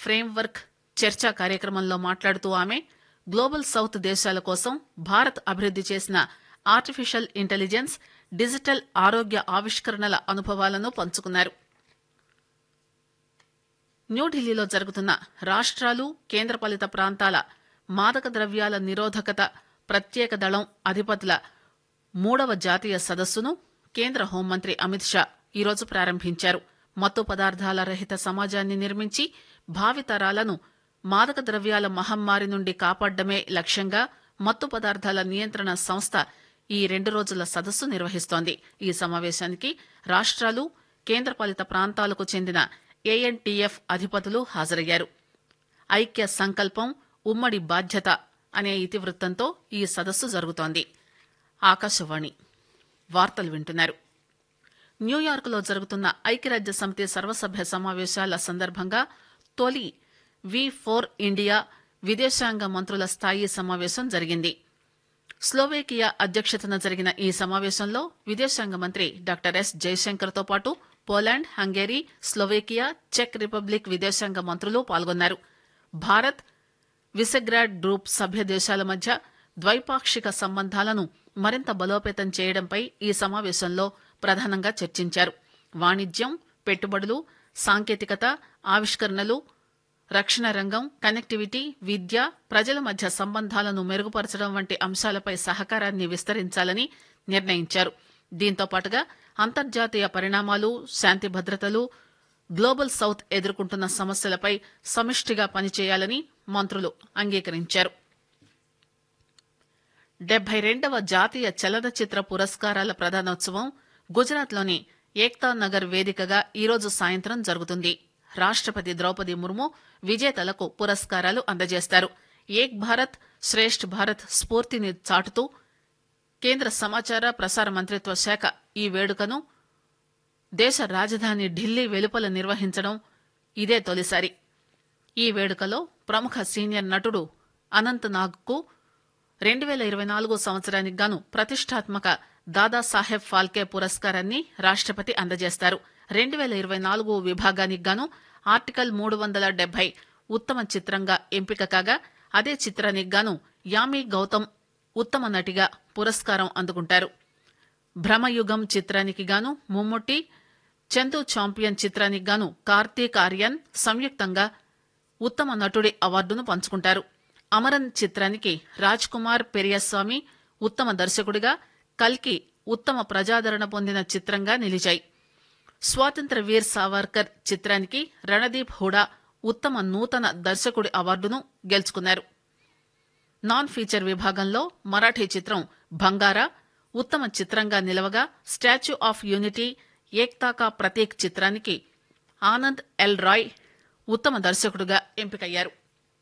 framework చర్చా కార్యక్రమంలో మాట్లాడుతూ ఆమె గ్లోబల్ సౌత్ దేశాల కోసం భారత్ అభివృద్ది చేసిన ఆర్టిఫిషియల్ ఇంటెలిజెన్స్ డిజిటల్ ఆరోగ్య ఆవిష్కరణల అనుభవాలను పంచుకున్నారు న్యూఢిల్లీలో జరుగుతున్న రాష్ట్రాలు కేంద్రపాలిత ప్రాంతాల మాదక ద్రవ్యాల నిరోధకత ప్రత్యేక దళం అధిపతుల మూడవ జాతీయ సదస్సును కేంద్ర హోంమంత్రి అమిత్ షా ఈరోజు ప్రారంభించారు మత్తు పదార్థాల రహిత సమాజాన్ని నిర్మించి భావితరాలను మాదక ద్రవ్యాల మహమ్మారి నుండి కాపాడమే లక్ష్యంగా మత్తు పదార్థాల నియంత్రణ సంస్థ ఈ రెండు రోజుల సదస్సు నిర్వహిస్తోంది ఈ సమావేశానికి రాష్ట్రాలు కేంద్రపాలిత ప్రాంతాలకు చెందిన ఏఎన్టీఎఫ్ అధిపతులు హాజరయ్యారు ఐక్య సంకల్పం ఉమ్మడి బాధ్యత అనే ఇతివృత్తంతో ఈ సదస్సు జరుగుతోంది ఆకాశవాణి వార్తలు వింటున్నారు న్యూయార్క్లో జరుగుతున్న ఐక్యరాజ్య సమితి సర్వసభ్య సమావేశాల సందర్భంగా తొలి వి ఫోర్ ఇండియా విదేశాంగ మంత్రుల స్థాయి సమావేశం జరిగింది స్లోవేకియా అధ్యక్షతన జరిగిన ఈ సమావేశంలో విదేశాంగ మంత్రి డాక్టర్ ఎస్ జయశంకర్ తో పాటు పోలాండ్ హంగేరీ స్లోవేకియా చెక్ రిపబ్లిక్ విదేశాంగ మంత్రులు పాల్గొన్నారు భారత్ విసెగ్రాడ్ గ్రూప్ సభ్య దేశాల మధ్య ద్వైపాక్షిక సంబంధాలను మరింత బలోపేతం చేయడంపై ఈ సమావేశంలో ప్రధానంగా చర్చించారు వాణిజ్యం పెట్టుబడులు సాంకేతికత ఆవిష్కరణలు రక్షణ రంగం కనెక్టివిటీ విద్య ప్రజల మధ్య సంబంధాలను మెరుగుపరచడం వంటి అంశాలపై సహకారాన్ని విస్తరించాలని నిర్ణయించారు దీంతో పాటుగా అంతర్జాతీయ పరిణామాలు శాంతి భద్రతలు గ్లోబల్ సౌత్ ఎదుర్కొంటున్న సమస్యలపై సమిష్టిగా పనిచేయాలని మంత్రులు అంగీకరించారు డెబ్బై రెండవ జాతీయ చలనచిత్ర పురస్కారాల ప్రదానోత్సవం గుజరాత్లోని ఏక్తా నగర్ వేదికగా ఈరోజు సాయంత్రం జరుగుతుంది రాష్టపతి ద్రౌపది ముర్ము విజేతలకు పురస్కారాలు అందజేస్తారు ఏక్ భారత్ శ్రేష్ఠ్ భారత్ స్ఫూర్తిని చాటుతూ కేంద్ర సమాచార ప్రసార మంత్రిత్వ శాఖ ఈ వేడుకను దేశ రాజధాని ఢిల్లీ వెలుపల నిర్వహించడం ఇదే తొలిసారి ఈ వేడుకలో ప్రముఖ సీనియర్ నటుడు అనంత్ నాగ్కు రెండు వేల ఇరవై నాలుగు సంవత్సరానికి గాను ప్రతిష్టాత్మక దాదాసాహెబ్ ఫాల్కే పురస్కారాన్ని రాష్టపతి అందజేస్తారు రెండు వేల ఇరవై నాలుగు విభాగానికి గాను ఆర్టికల్ మూడు వందల డెబ్బై ఉత్తమ చిత్రంగా ఎంపిక కాగా అదే చిత్రానికి గాను యామి గౌతమ్ ఉత్తమ నటిగా పురస్కారం అందుకుంటారు భ్రమయుగం చిత్రానికి గాను ముమ్ముట్టి చందు చాంపియన్ చిత్రానికి గాను కార్తీక్ ఆర్యన్ సంయుక్తంగా ఉత్తమ నటుడి అవార్డును పంచుకుంటారు అమరన్ చిత్రానికి రాజ్ కుమార్ పెరియస్వామి ఉత్తమ దర్శకుడిగా కల్కి ఉత్తమ ప్రజాదరణ పొందిన చిత్రంగా నిలిచాయి స్వాతంత్ర వీర్ సావర్కర్ చిత్రానికి రణదీప్ హుడా ఉత్తమ నూతన దర్శకుడి అవార్డును గెలుచుకున్నారు నాన్ ఫీచర్ విభాగంలో మరాఠీ చిత్రం బంగారా ఉత్తమ చిత్రంగా నిలవగా statue of unity Ekta ka Prateek చిత్రానికి ఆనంద్ ఎల్ రాయ్ ఉత్తమ దర్శకుడుగా ఎంపికయ్యారు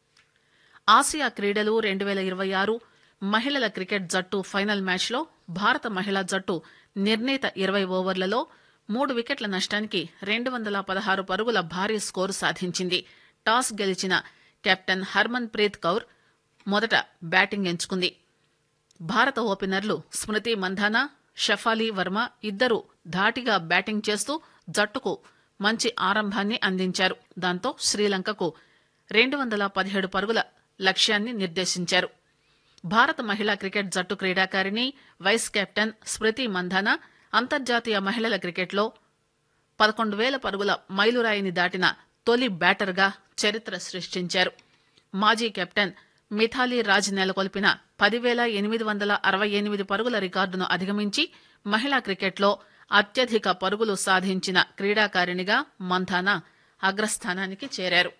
ఆసియా క్రీడలు రెండు వేల ఇరవై ఆరు మహిళల క్రికెట్ జట్టు ఫైనల్ మ్యాచ్లో భారత మహిళా జట్టు నిర్ణీత ఇరవై ఓవర్లలో మూడు వికెట్ల నష్టానికి రెండు వందల పదహారు పరుగుల భారీ స్కోరు సాధించింది టాస్ గెలిచిన కెప్టెన్ హర్మన్ ప్రీత్ కౌర్ మొదట బ్యాటింగ్ ఎంచుకుంది భారత ఓపెనర్లు స్మృతి మంధానా షఫాలి వర్మ ఇద్దరు ధాటిగా బ్యాటింగ్ చేస్తూ జట్టుకు మంచి ఆరంభాన్ని అందించారు దాంతో శ్రీలంకకు రెండు వందల పదిహేడు పరుగుల లక్ష్యాన్ని నిర్దేశించారు భారత మహిళా క్రికెట్ జట్టు క్రీడాకారిణి వైస్ కెప్టెన్ స్మృతి మంధానా అంతర్జాతీయ మహిళల క్రికెట్లో పదకొండు వేల పరుగుల మైలురాయిని దాటిన తొలి బ్యాటర్గా చరిత్ర సృష్టించారు మాజీ కెప్టెన్ మిథాలీ రాజ్ నెలకొల్పిన పదివేల ఎనిమిది వందల అరవై ఎనిమిది పరుగుల రికార్డును అధిగమించి మహిళా క్రికెట్లో అత్యధిక పరుగులు సాధించిన క్రీడాకారిణిగా మంధానా అగ్రస్థానానికి చేరారు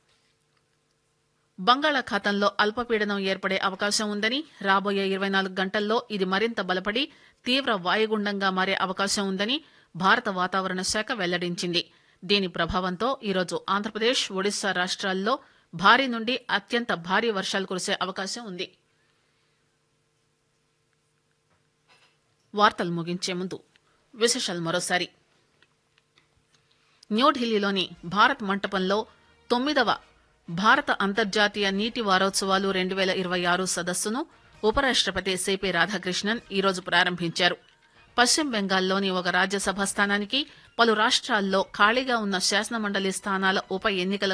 బంగాళాఖాతంలో అల్పపీడనం ఏర్పడే అవకాశం ఉందని రాబోయే ఇరవై నాలుగు గంటల్లో ఇది మరింత బలపడి తీవ్ర వాయుగుండంగా మారే అవకాశం ఉందని భారత వాతావరణ శాఖ వెల్లడించింది దీని ప్రభావంతో ఈరోజు ఆంధ్రప్రదేశ్ ఒడిశా రాష్ట్రాల్లో భారీ నుండి అత్యంత భారీ వర్షాలు కురిసే అవకాశం ఉంది వార్తలు ముగించే ముందు విశేషాలు మరోసారి న్యూఢిల్లీలోని భారత్ మంటపంలో తొమ్మిదవ భారత అంతర్జాతీయ నీటి వారోత్సవాలు రెండు వేల ఇరవై ఆరు సదస్సును ఉపరాష్టపతి సిపి రాధాకృష్ణన్ ఈరోజు ప్రారంభించారు పశ్చిమ బెంగాల్లోని ఒక రాజ్యసభ స్థానానికి పలు రాష్ట్రాల్లో ఖాళీగా ఉన్న శాసనమండలి స్థానాల ఉప ఎన్నికల